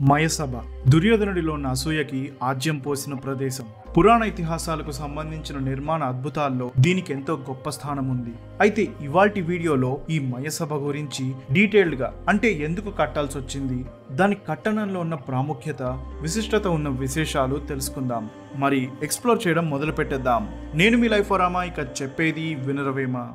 మయసభ దుర్యోధనుడిలో ఉన్న అసూయకి ఆజ్యం పోసిన ప్రదేశం పురాణ ఇతిహాసాలకు సంబంధించిన నిర్మాణ అద్భుతాల్లో దీనికి ఎంతో గొప్ప స్థానం ఉంది అయితే ఇవాల్టి వీడియోలో ఈ మయసభ గురించి డీటెయిల్డ్ గా అంటే ఎందుకు కట్టాల్సి వచ్చింది దాని కట్టడంలో ఉన్న ప్రాముఖ్యత విశిష్టత ఉన్న విశేషాలు తెలుసుకుందాం మరి ఎక్స్ప్లోర్ చేయడం మొదలు పెట్టేద్దాం నేను మీ లైఫ్ రామా ఇక చెప్పేది వినరవేమా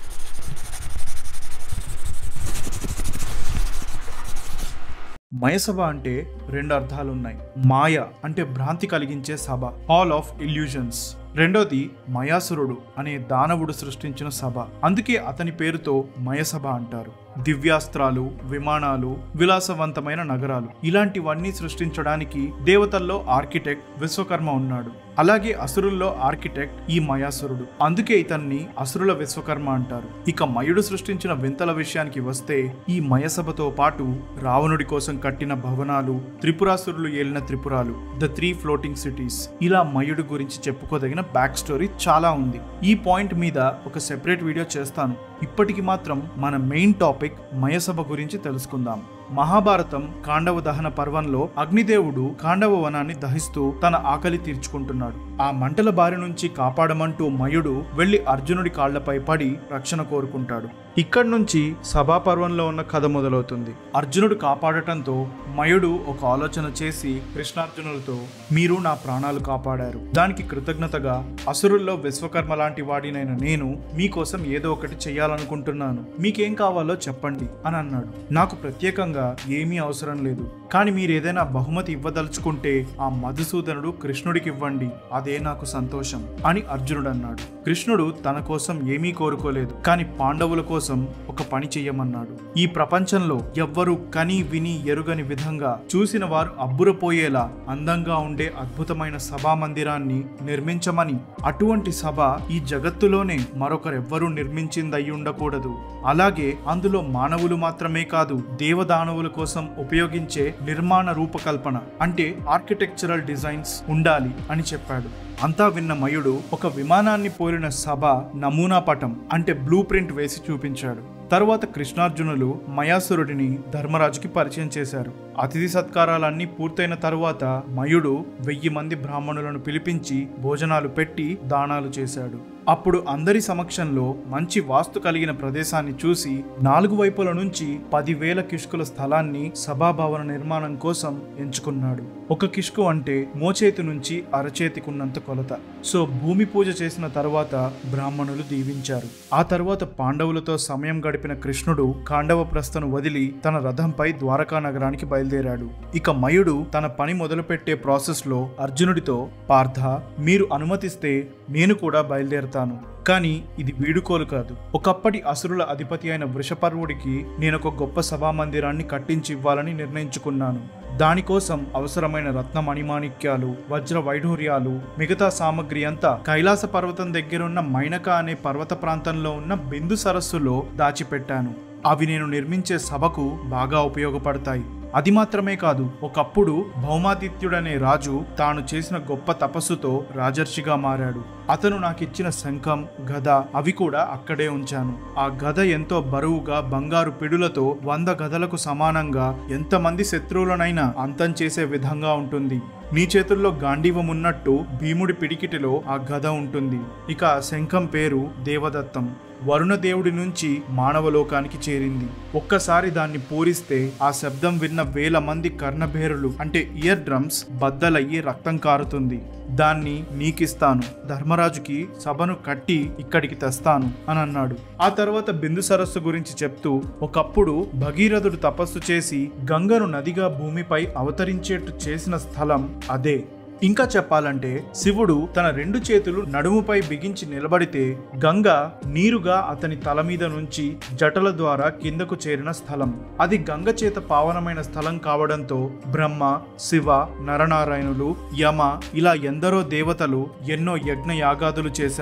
మయసభ అంటే రెండు అర్థాలు ఉన్నాయి మాయ అంటే భ్రాంతి కలిగించే సభ హాల్ ఆఫ్ ఇల్యూజన్స్ రెండోది మయాసురుడు అనే దానవుడు సృష్టించిన సభ అందుకే అతని పేరుతో మయసభ అంటారు దివ్యాస్త్రాలు విమానాలు విలాసవంతమైన నగరాలు ఇలాంటివన్నీ సృష్టించడానికి దేవతల్లో ఆర్కిటెక్ట్ విశ్వకర్మ ఉన్నాడు అలాగే అసురుల్లో ఆర్కిటెక్ట్ ఈ మయాసురుడు అందుకే ఇతన్ని అసురుల విశ్వకర్మ అంటారు ఇక మయుడు సృష్టించిన వింతల విషయానికి వస్తే ఈ మయసభతో పాటు రావణుడి కోసం కట్టిన భవనాలు త్రిపురాసురులు ఏలిన త్రిపురాలు ద త్రీ ఫ్లోటింగ్ సిటీస్ ఇలా మయుడు గురించి చెప్పుకోదగిన బ్యాక్ స్టోరీ చాలా ఉంది ఈ పాయింట్ మీద ఒక సెపరేట్ వీడియో చేస్తాను ఇప్పటికి మాత్రం మన మెయిన్ టాపిక్ మయసభ గురించి తెలుసుకుందాం మహాభారతం కాండవ దహన పర్వంలో అగ్నిదేవుడు కాండవ వనాన్ని దహిస్తూ తన ఆకలి తీర్చుకుంటున్నాడు ఆ మంటల బారి నుంచి కాపాడమంటూ మయుడు వెళ్లి అర్జునుడి కాళ్లపై పడి రక్షణ కోరుకుంటాడు ఇక్కడి నుంచి సభాపర్వంలో ఉన్న కథ మొదలవుతుంది అర్జునుడు కాపాడటంతో మయుడు ఒక ఆలోచన చేసి కృష్ణార్జునులతో మీరు నా ప్రాణాలు కాపాడారు దానికి కృతజ్ఞతగా అసురుల్లో విశ్వకర్మ లాంటి వాడినైన నేను మీకోసం ఏదో ఒకటి చేయాలనుకుంటున్నాను మీకేం కావాలో చెప్పండి అని అన్నాడు నాకు ప్రత్యేకంగా ఏమీ అవసరం లేదు కానీ మీరు ఏదైనా బహుమతి ఇవ్వదలుచుకుంటే ఆ మధుసూదనుడు కృష్ణుడికి ఇవ్వండి అదే నాకు సంతోషం అని అర్జునుడు అన్నాడు కృష్ణుడు తన కోసం ఏమీ కోరుకోలేదు కానీ పాండవుల కోసం ఒక పని చెయ్యమన్నాడు ఈ ప్రపంచంలో ఎవ్వరూ కని విని ఎరుగని విధంగా చూసిన వారు అబ్బురపోయేలా అందంగా ఉండే అద్భుతమైన సభా మందిరాన్ని నిర్మించమని అటువంటి సభ ఈ జగత్తులోనే మరొకరెవ్వరూ నిర్మించింది అయి ఉండకూడదు అలాగే అందులో మానవులు మాత్రమే కాదు దేవదానవుల కోసం ఉపయోగించే నిర్మాణ రూపకల్పన అంటే ఆర్కిటెక్చరల్ డిజైన్స్ ఉండాలి అని చెప్పాడు అంతా విన్న మయుడు ఒక విమానాన్ని పోలిన సభ నమూనా పటం అంటే బ్లూ ప్రింట్ వేసి చూపించాడు తరువాత కృష్ణార్జునులు మయాసురుడిని ధర్మరాజుకి పరిచయం చేశారు అతిథి సత్కారాలన్నీ పూర్తయిన తరువాత మయుడు వెయ్యి మంది బ్రాహ్మణులను పిలిపించి భోజనాలు పెట్టి దానాలు చేశాడు అప్పుడు అందరి సమక్షంలో మంచి వాస్తు కలిగిన ప్రదేశాన్ని చూసి నాలుగు వైపుల నుంచి పదివేల కిష్కుల స్థలాన్ని సభాభవన నిర్మాణం కోసం ఎంచుకున్నాడు ఒక కిష్కు అంటే మోచేతి నుంచి అరచేతికున్నంత కొలత సో భూమి పూజ చేసిన తర్వాత బ్రాహ్మణులు దీవించారు ఆ తర్వాత పాండవులతో సమయం గడిపిన కృష్ణుడు కాండవ ప్రస్థను వదిలి తన రథంపై ద్వారకా నగరానికి బయలుదేరాడు ఇక మయుడు తన పని మొదలుపెట్టే ప్రాసెస్ లో అర్జునుడితో పార్థ మీరు అనుమతిస్తే నేను కూడా బయలుదేరతాను కానీ ఇది వీడుకోలు కాదు ఒకప్పటి అసురుల అధిపతి అయిన వృషపర్వుడికి నేను ఒక గొప్ప సభా మందిరాన్ని కట్టించి ఇవ్వాలని నిర్ణయించుకున్నాను దానికోసం అవసరమైన రత్న మణిమాణిక్యాలు వజ్ర వైఢూర్యాలు మిగతా సామగ్రి అంతా కైలాస పర్వతం దగ్గరున్న మైనక అనే పర్వత ప్రాంతంలో ఉన్న బిందు సరస్సులో దాచిపెట్టాను అవి నేను నిర్మించే సభకు బాగా ఉపయోగపడతాయి అది మాత్రమే కాదు ఒకప్పుడు భౌమాదిత్యుడనే రాజు తాను చేసిన గొప్ప తపస్సుతో రాజర్షిగా మారాడు అతను నాకిచ్చిన శంఖం గద అవి కూడా అక్కడే ఉంచాను ఆ గద ఎంతో బరువుగా బంగారు పిడులతో వంద గదలకు సమానంగా ఎంతమంది శత్రువులనైనా అంతం చేసే విధంగా ఉంటుంది నీ చేతుల్లో గాంధీవం ఉన్నట్టు భీముడి పిడికిటిలో ఆ గద ఉంటుంది ఇక ఆ శంఖం పేరు దేవదత్తం వరుణదేవుడి నుంచి మానవలోకానికి చేరింది ఒక్కసారి దాన్ని పూరిస్తే ఆ శబ్దం విన్న వేల మంది కర్ణభేరులు అంటే ఇయర్ డ్రమ్స్ బద్దలయ్యి రక్తం కారుతుంది దాన్ని నీకిస్తాను ధర్మరాజుకి సభను కట్టి ఇక్కడికి తెస్తాను అని అన్నాడు ఆ తర్వాత బిందు సరస్సు గురించి చెప్తూ ఒకప్పుడు భగీరథుడు తపస్సు చేసి గంగను నదిగా భూమిపై అవతరించేట్టు చేసిన స్థలం అదే ఇంకా చెప్పాలంటే శివుడు తన రెండు చేతులు నడుముపై బిగించి నిలబడితే గంగ నీరుగా అతని తల మీద నుంచి జటల ద్వారా కిందకు చేరిన స్థలం అది గంగ చేత పావనమైన స్థలం కావడంతో బ్రహ్మ శివ నరనారాయణులు యమ ఇలా ఎందరో దేవతలు ఎన్నో యజ్ఞ యాగాదులు చేశారు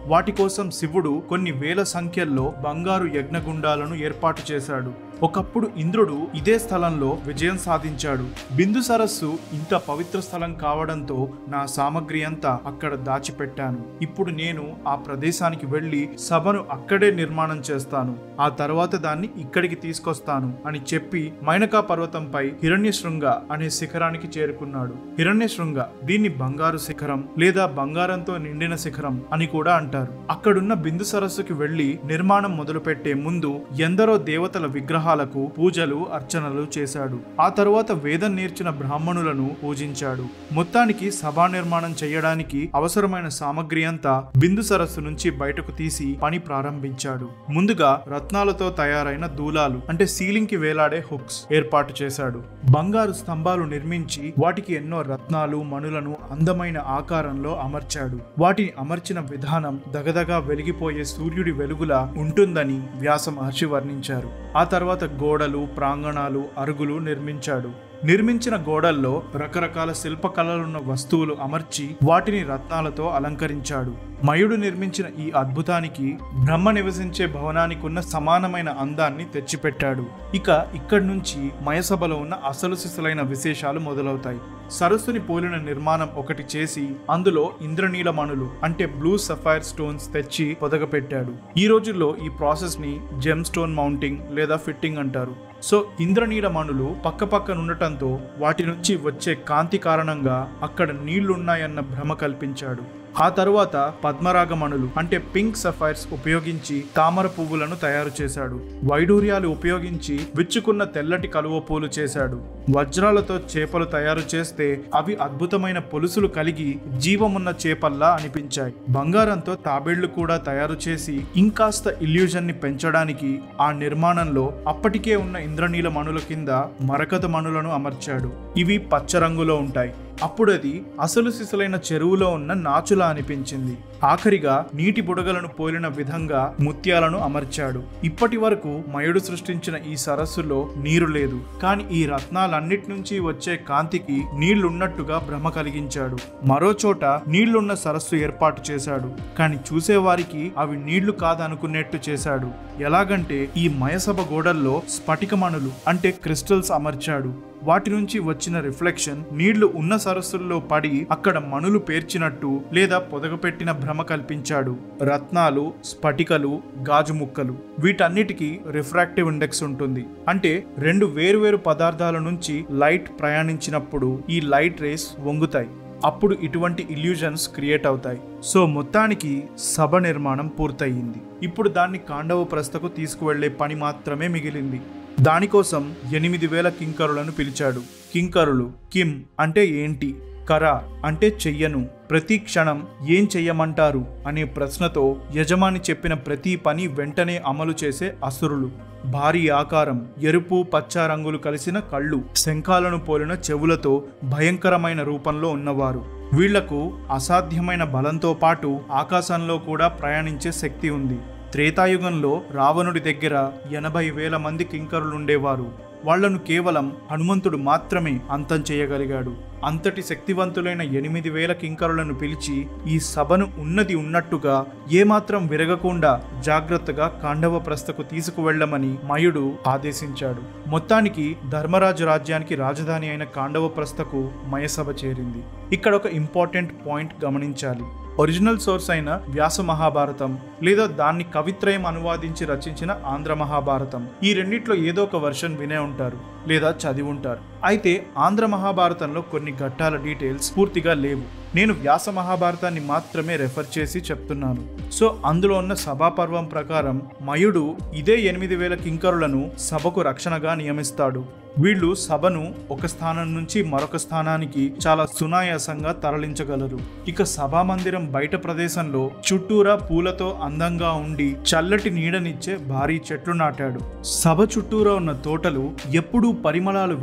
వాటి కోసం శివుడు కొన్ని వేల సంఖ్యల్లో బంగారు యజ్ఞగుండాలను ఏర్పాటు చేశాడు ఒకప్పుడు ఇంద్రుడు ఇదే స్థలంలో విజయం సాధించాడు బిందు సరస్సు ఇంత పవిత్ర స్థలం కావడంతో నా సామగ్రి అంతా అక్కడ దాచిపెట్టాను ఇప్పుడు నేను ఆ ప్రదేశానికి వెళ్ళి సభను అక్కడే నిర్మాణం చేస్తాను ఆ తర్వాత దాన్ని ఇక్కడికి తీసుకొస్తాను అని చెప్పి మైనకా పర్వతంపై హిరణ్యశృంగ అనే శిఖరానికి చేరుకున్నాడు హిరణ్యశృంగ దీన్ని బంగారు శిఖరం లేదా బంగారంతో నిండిన శిఖరం అని కూడా అంటారు అక్కడున్న బిందు సరస్సుకి వెళ్లి నిర్మాణం మొదలుపెట్టే ముందు ఎందరో దేవతల విగ్రహాలకు పూజలు అర్చనలు చేశాడు ఆ తరువాత వేదం నేర్చిన బ్రాహ్మణులను పూజించాడు మొత్తానికి సభా నిర్మాణం చేయడానికి అవసరమైన సామగ్రి అంతా బిందు సరస్సు నుంచి బయటకు తీసి పని ప్రారంభించాడు ముందుగా రత్నాలతో తయారైన దూలాలు అంటే సీలింగ్ కి వేలాడే హుక్స్ ఏర్పాటు చేశాడు బంగారు స్తంభాలు నిర్మించి వాటికి ఎన్నో రత్నాలు మణులను అందమైన ఆకారంలో అమర్చాడు వాటిని అమర్చిన విధానం దగదగా వెలిగిపోయే సూర్యుడి వెలుగులా ఉంటుందని వ్యాస మహర్షి వర్ణించారు ఆ తర్వాత గోడలు ప్రాంగణాలు అరుగులు నిర్మించాడు నిర్మించిన గోడల్లో రకరకాల శిల్పకళలున్న వస్తువులు అమర్చి వాటిని రత్నాలతో అలంకరించాడు మయుడు నిర్మించిన ఈ అద్భుతానికి బ్రహ్మ నివసించే భవనానికి ఉన్న సమానమైన అందాన్ని తెచ్చిపెట్టాడు ఇక ఇక్కడి నుంచి మయసభలో ఉన్న అసలు సిసలైన విశేషాలు మొదలవుతాయి సరస్సుని పోలిన నిర్మాణం ఒకటి చేసి అందులో ఇంద్రనీలమణులు అంటే బ్లూ సఫైర్ స్టోన్స్ తెచ్చి పొదగపెట్టాడు ఈ రోజుల్లో ఈ ప్రాసెస్ ని జెమ్ స్టోన్ మౌంటింగ్ లేదా ఫిట్టింగ్ అంటారు సో ఇంద్రనీలమణులు పక్క పక్కన ఉండటంతో వాటి నుంచి వచ్చే కాంతి కారణంగా అక్కడ నీళ్లున్నాయన్న భ్రమ కల్పించాడు ఆ తరువాత పద్మరాగమణులు అంటే పింక్ సఫైర్స్ ఉపయోగించి తామర పువ్వులను తయారు చేశాడు వైడూర్యాలు ఉపయోగించి విచ్చుకున్న తెల్లటి కలువ పూలు చేశాడు వజ్రాలతో చేపలు తయారు చేస్తే అవి అద్భుతమైన పొలుసులు కలిగి జీవమున్న చేపల్లా అనిపించాయి బంగారంతో తాబేళ్లు కూడా తయారు చేసి ఇంకాస్త ఇల్యూజన్ ని పెంచడానికి ఆ నిర్మాణంలో అప్పటికే ఉన్న ఇంద్రనీల మణుల కింద మరకత మణులను అమర్చాడు ఇవి పచ్చ రంగులో ఉంటాయి అప్పుడు అది అసలు సిసలైన చెరువులో ఉన్న నాచులా అనిపించింది ఆఖరిగా నీటి బుడగలను పోలిన విధంగా ముత్యాలను అమర్చాడు ఇప్పటి వరకు మయుడు సృష్టించిన ఈ సరస్సులో నీరు లేదు కానీ ఈ రత్నాలన్నిటి నుంచి వచ్చే కాంతికి నీళ్లున్నట్టుగా భ్రమ కలిగించాడు మరో చోట నీళ్లున్న సరస్సు ఏర్పాటు చేశాడు కానీ చూసేవారికి అవి నీళ్లు కాదనుకునేట్టు చేశాడు ఎలాగంటే ఈ మయసభ గోడల్లో స్ఫటికమణులు అంటే క్రిస్టల్స్ అమర్చాడు వాటి నుంచి వచ్చిన రిఫ్లెక్షన్ నీళ్లు ఉన్న సరస్సుల్లో పడి అక్కడ మణులు పేర్చినట్టు లేదా పొదగపెట్టిన భ్రమ కల్పించాడు రత్నాలు స్ఫటికలు గాజు ముక్కలు వీటన్నిటికీ రిఫ్రాక్టివ్ ఇండెక్స్ ఉంటుంది అంటే రెండు వేరువేరు పదార్థాల నుంచి లైట్ ప్రయాణించినప్పుడు ఈ లైట్ రేస్ వంగుతాయి అప్పుడు ఇటువంటి ఇల్యూజన్స్ క్రియేట్ అవుతాయి సో మొత్తానికి సభ నిర్మాణం పూర్తయింది ఇప్పుడు దాన్ని కాండవ ప్రస్థకు తీసుకువెళ్లే పని మాత్రమే మిగిలింది దానికోసం ఎనిమిది వేల కింకరులను పిలిచాడు కింకరులు కిమ్ అంటే ఏంటి కర అంటే చెయ్యను ప్రతి క్షణం ఏం చెయ్యమంటారు అనే ప్రశ్నతో యజమాని చెప్పిన ప్రతి పని వెంటనే అమలు చేసే అసురులు భారీ ఆకారం ఎరుపు పచ్చ రంగులు కలిసిన కళ్ళు శంఖాలను పోలిన చెవులతో భయంకరమైన రూపంలో ఉన్నవారు వీళ్లకు అసాధ్యమైన బలంతో పాటు ఆకాశంలో కూడా ప్రయాణించే శక్తి ఉంది త్రేతాయుగంలో రావణుడి దగ్గర ఎనభై వేల మంది కింకరులుండేవారు వాళ్లను కేవలం హనుమంతుడు మాత్రమే అంతం చేయగలిగాడు అంతటి శక్తివంతులైన ఎనిమిది వేల కింకరులను పిలిచి ఈ సభను ఉన్నది ఉన్నట్టుగా ఏమాత్రం విరగకుండా జాగ్రత్తగా కాండవ ప్రస్థకు తీసుకువెళ్లమని మయుడు ఆదేశించాడు మొత్తానికి ధర్మరాజు రాజ్యానికి రాజధాని అయిన కాండవ ప్రస్థకు మయసభ చేరింది ఇక్కడ ఒక ఇంపార్టెంట్ పాయింట్ గమనించాలి ఒరిజినల్ సోర్స్ అయిన వ్యాస మహాభారతం లేదా దాన్ని కవిత్రయం అనువాదించి రచించిన ఆంధ్ర మహాభారతం ఈ రెండిట్లో ఏదో ఒక వర్షన్ వినే ఉంటారు లేదా చదివి ఉంటారు అయితే ఆంధ్ర మహాభారతంలో కొన్ని ఘట్టాల డీటెయిల్స్ పూర్తిగా లేవు నేను వ్యాస మహాభారతాన్ని మాత్రమే రెఫర్ చేసి చెప్తున్నాను సో అందులో ఉన్న సభాపర్వం ప్రకారం మయుడు ఇదే ఎనిమిది వేల కింకరులను సభకు రక్షణగా నియమిస్తాడు వీళ్ళు సభను ఒక స్థానం నుంచి మరొక స్థానానికి చాలా సునాయాసంగా తరలించగలరు ఇక సభా మందిరం బయట ప్రదేశంలో చుట్టూరా పూలతో అందంగా ఉండి చల్లటి నీడనిచ్చే భారీ చెట్లు నాటాడు సభ చుట్టూరా ఉన్న తోటలు ఎప్పుడూ పరిమళాలు వెదజల్లే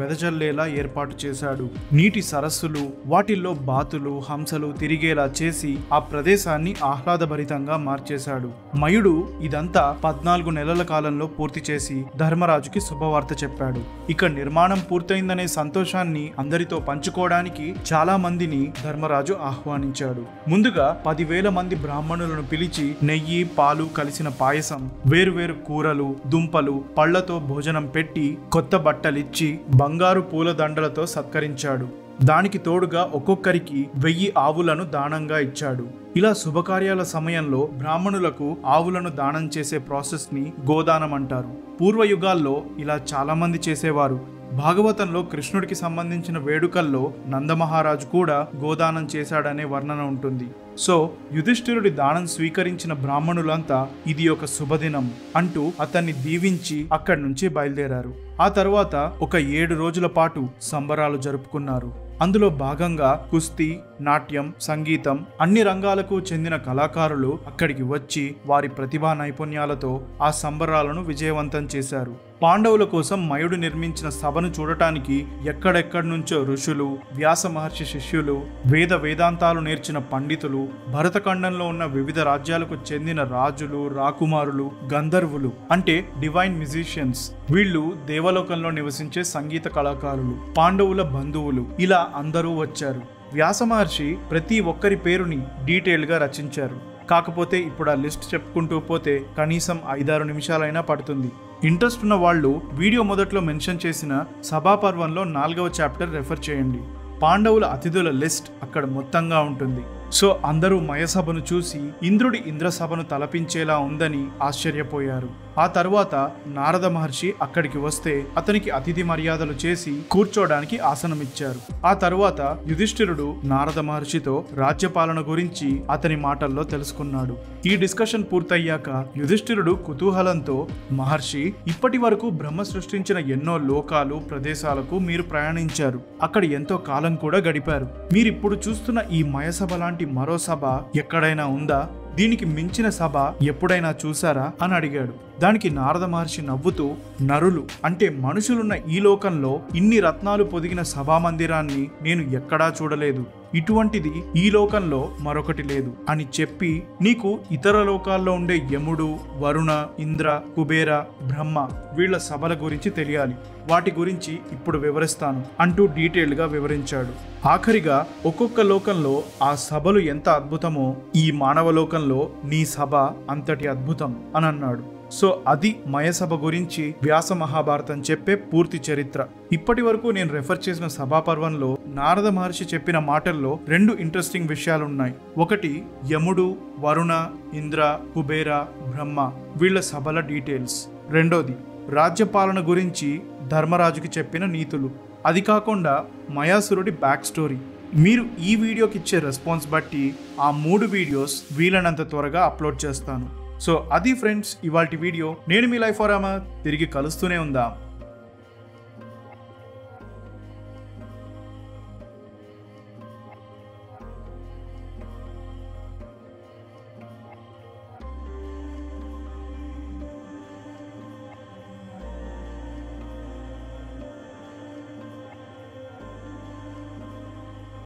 వెదజల్లేలా ఏర్పాటు చేశాడు నీటి సరస్సులు వాటిల్లో బాతులు హంసలు తిరిగేలా చేసి ఆ ప్రదేశాన్ని ఆహ్లాదభరితంగా మార్చేశాడు మయుడు ఇదంతా పద్నాలుగు నెలల కాలంలో పూర్తి చేసి ధర్మరాజుకి శుభవార్త చెప్పాడు ఇక నిర్మాణం పూర్తయిందనే సంతోషాన్ని అందరితో పంచుకోవడానికి చాలా మందిని ధర్మరాజు ఆహ్వానించాడు ముందుగా పదివేల మంది బ్రాహ్మణులను పిలిచి నెయ్యి పాలు కలిసిన పాయసం వేరువేరు కూరలు దుంపలు పళ్లతో భోజనం పెట్టి కొత్త బట్టలిచ్చి బంగారు పూల దండలతో సత్కరించాడు దానికి తోడుగా ఒక్కొక్కరికి వెయ్యి ఆవులను దానంగా ఇచ్చాడు ఇలా శుభకార్యాల సమయంలో బ్రాహ్మణులకు ఆవులను దానం చేసే ప్రాసెస్ ని గోదానం అంటారు పూర్వయుగాల్లో ఇలా చాలా మంది చేసేవారు భాగవతంలో కృష్ణుడికి సంబంధించిన వేడుకల్లో నందమహారాజు కూడా గోదానం చేశాడనే వర్ణన ఉంటుంది సో యుధిష్ఠిరుడి దానం స్వీకరించిన బ్రాహ్మణులంతా ఇది ఒక శుభదినం అంటూ అతన్ని దీవించి అక్కడి నుంచి బయలుదేరారు ఆ తర్వాత ఒక ఏడు రోజుల పాటు సంబరాలు జరుపుకున్నారు అందులో భాగంగా కుస్తీ నాట్యం సంగీతం అన్ని రంగాలకు చెందిన కళాకారులు అక్కడికి వచ్చి వారి ప్రతిభా నైపుణ్యాలతో ఆ సంబరాలను విజయవంతం చేశారు పాండవుల కోసం మయుడు నిర్మించిన సభను చూడటానికి ఎక్కడెక్కడి నుంచో ఋషులు వ్యాస మహర్షి శిష్యులు వేద వేదాంతాలు నేర్చిన పండితులు భరతఖండంలో ఉన్న వివిధ రాజ్యాలకు చెందిన రాజులు రాకుమారులు గంధర్వులు అంటే డివైన్ మ్యూజిషియన్స్ వీళ్ళు దేవలోకంలో నివసించే సంగీత కళాకారులు పాండవుల బంధువులు ఇలా అందరూ వచ్చారు వ్యాస మహర్షి ప్రతి ఒక్కరి పేరుని డీటెయిల్గా రచించారు కాకపోతే ఇప్పుడు ఆ లిస్ట్ చెప్పుకుంటూ పోతే కనీసం ఐదారు నిమిషాలైనా పడుతుంది ఇంట్రెస్ట్ ఉన్న వాళ్ళు వీడియో మొదట్లో మెన్షన్ చేసిన సభాపర్వంలో నాలుగవ చాప్టర్ రెఫర్ చేయండి పాండవుల అతిథుల లిస్ట్ అక్కడ మొత్తంగా ఉంటుంది సో అందరూ మయసభను చూసి ఇంద్రుడి ఇంద్రసభను తలపించేలా ఉందని ఆశ్చర్యపోయారు ఆ తర్వాత నారద మహర్షి అక్కడికి వస్తే అతనికి అతిథి మర్యాదలు చేసి కూర్చోడానికి ఆసనం ఇచ్చారు ఆ తర్వాత యుధిష్ఠిరుడు నారద మహర్షితో రాజ్యపాలన గురించి అతని మాటల్లో తెలుసుకున్నాడు ఈ డిస్కషన్ పూర్తయ్యాక యుధిష్ఠిరుడు కుతూహలంతో మహర్షి ఇప్పటి వరకు బ్రహ్మ సృష్టించిన ఎన్నో లోకాలు ప్రదేశాలకు మీరు ప్రయాణించారు అక్కడ ఎంతో కాలం కూడా గడిపారు మీరిప్పుడు చూస్తున్న ఈ మయసభ లాంటి మరో సభ ఎక్కడైనా ఉందా దీనికి మించిన సభ ఎప్పుడైనా చూసారా అని అడిగాడు దానికి నారద మహర్షి నవ్వుతూ నరులు అంటే మనుషులున్న ఈ లోకంలో ఇన్ని రత్నాలు పొదిగిన సభామందిరాన్ని నేను ఎక్కడా చూడలేదు ఇటువంటిది ఈ లోకంలో మరొకటి లేదు అని చెప్పి నీకు ఇతర లోకాల్లో ఉండే యముడు వరుణ ఇంద్ర కుబేర బ్రహ్మ వీళ్ళ సభల గురించి తెలియాలి వాటి గురించి ఇప్పుడు వివరిస్తాను అంటూ డీటెయిల్గా వివరించాడు ఆఖరిగా ఒక్కొక్క లోకంలో ఆ సభలు ఎంత అద్భుతమో ఈ మానవ లోకంలో నీ సభ అంతటి అద్భుతం అని అన్నాడు సో అది మయసభ గురించి వ్యాస మహాభారతం చెప్పే పూర్తి చరిత్ర ఇప్పటి వరకు నేను రెఫర్ చేసిన సభాపర్వంలో నారద మహర్షి చెప్పిన మాటల్లో రెండు ఇంట్రెస్టింగ్ విషయాలున్నాయి ఒకటి యముడు వరుణ ఇంద్ర కుబేర బ్రహ్మ వీళ్ళ సభల డీటెయిల్స్ రెండోది రాజ్యపాలన గురించి ధర్మరాజుకి చెప్పిన నీతులు అది కాకుండా మయాసురుడి బ్యాక్ స్టోరీ మీరు ఈ వీడియోకి ఇచ్చే రెస్పాన్స్ బట్టి ఆ మూడు వీడియోస్ వీలైనంత త్వరగా అప్లోడ్ చేస్తాను సో అది ఫ్రెండ్స్ ఇవాల్టి వీడియో నేను మీ లైఫ్ ఫర్ తిరిగి కలుస్తూనే ఉందాం